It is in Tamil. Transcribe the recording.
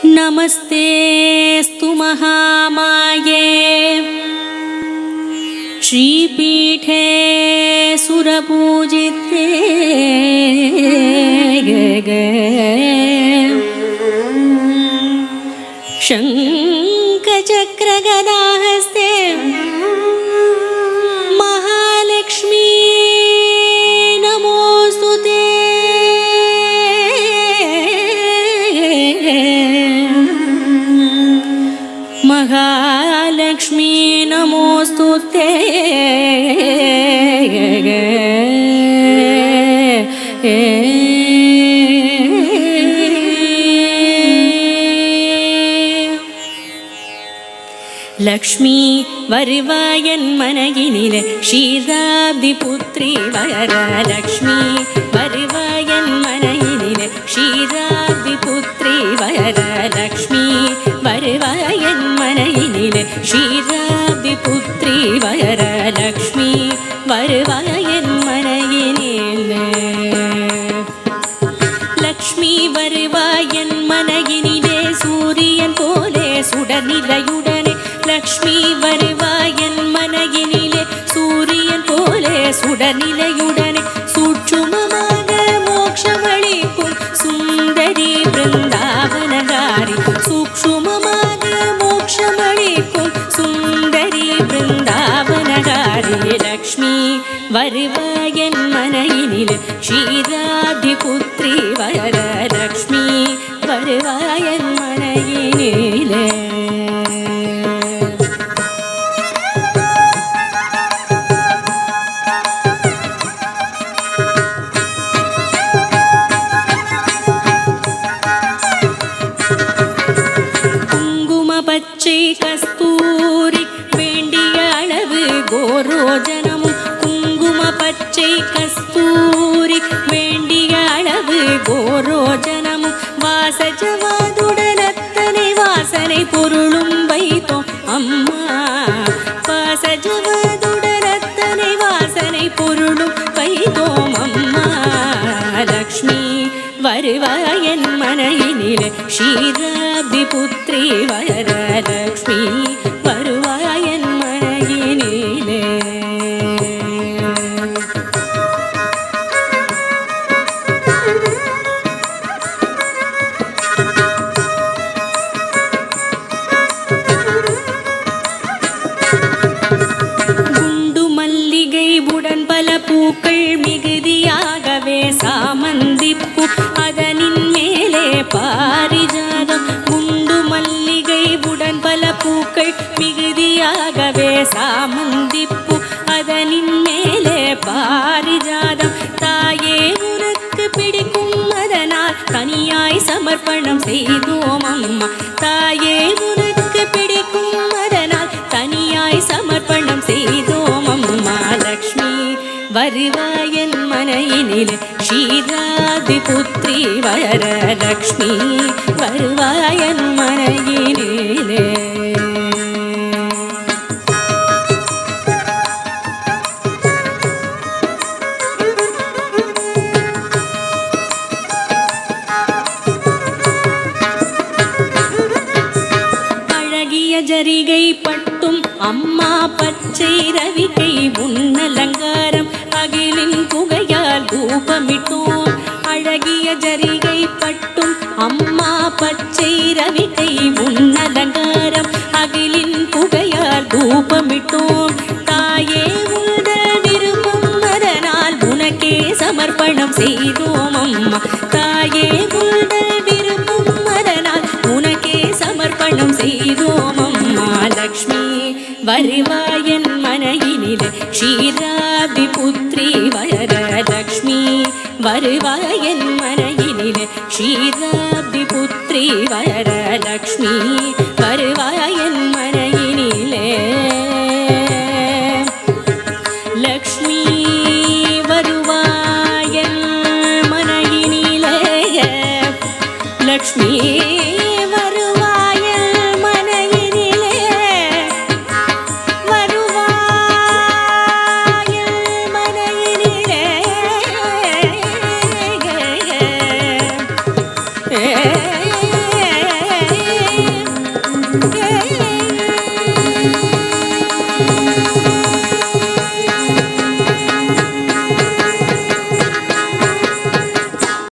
नमस्तेऽस्तु महामाये श्रीपीठे सुरपूजिते शङ्खचक्रगदाहस्ते महालक्ष्मी नमोऽस्तु ते महालक्ष्मी नमोऽस्तु ते லக்ஷ்மி வருவாயன் மனையினிலே ஷீராப்தி புத்ரி வரலக்ஷ்மி வருவாயன் மனையினிலே ஷீராப்தி புத்ரி வரலக்ஷ்மி வருவாயன் மனையினிலே ஷீராப்தி புத்ரி வரலக்ஷ்மி வருவாயன் மனையினிலே லக்ஷ்மி வருவாயன் மனையினிலே சூரியன் போலே சுடநிலையுடனே லக்ஷ்மி வருவாயன் மனையினிலே சூரியன் போலே சுடநிலையுடனே சூட்சுமமாக மோட்சமளிக்கும் சுந்தரி பிருந்தாவனகாரி சூக்ஷுமமாக மோட்சமளிக்கும் சுந்தரி பிருந்தாவனகாரி லக்ஷ்மி வருவாயன் மனையினில் ஷீராதி புத்ரி வரலக்ஷ்மி வருவாயன் மனையினிலே குங்கும பச்சை கஸ்தூரி வேண்டிய அளவு கோரோஜனமும் குங்கும பச்சை கஸ்தூரி வேண்டிய அளவு கோரோஜனமும் வாசஜவாதுடன் அத்தனை வாசனை பொருளும் வைத்தோம் அம்மா வாசஜவாதுடன் அத்தனை வாசனை பொருளும் வைத்தோம் அம்மா லக்ஷ்மி வருவாயன் மனையினிலே ஷீராபி புத்ரி வரலக்ஷ்மி வருவாயன் மனையினிலே குண்டு மல்லிகை உடன் பல பூக்கள் மிகுதியாகவே சாமந்திப்பூ அதனின் மேலே பாரிஜாதம் குண்டு மல்லிகை உடன் பல பூக்கள் மிகுதியாகவே சாமந்திப்பூ அதனின் மேலே பாரிஜாதம் தாயே உனக்கு பிடிக்கும் அதனால் தனியாய் சமர்ப்பணம் செய்தோம் அம்மா தாயே உனக்கு பிடிக்கும் அதனால் தனியாய் சமர்ப்பணம் செய்தோம் அம்மா லக்ஷ்மி வருவாயன் மனையினிலே ஷீராதி புத்ரி வரலக்ஷ்மி வருவாயன் மனையினிலே அழகிய ஜரிகை பட்டும் அம்மா பச்சை ரவிகை முன்னலங்காரம் அகிலின் புகையால் தூபமிட்டோம் அழகிய ஜரிகை பட்டும் அம்மா பச்சை ரவிகை முன்னலங்காரம் அகிலின் புகையால் தூபமிட்டோம் தாயே உங்கள் விரும்பும் அதனால் உனக்கே சமர்ப்பணம் செய்தோம் அம்மா தாயே உங்கள் விரும்பும் அதனால் உனக்கே சமர்ப்பணம் செய்தோம் அம்மா லக்ஷ்மி வருவாயன் மனையினிலே ஷீராதி புத்ரி வரலக்ஷ்மி வருவாயன் மனையினிலே ஷீராதி புத்ரி வரலக்ஷ்மி வருவாயன் மனையினிலே லக்ஷ்மி வருவாயன் மனையினிலே லக்ஷ்மி வருவாயல் மனையினிலே வருவாயல் மனையினிலே ஏ ஏ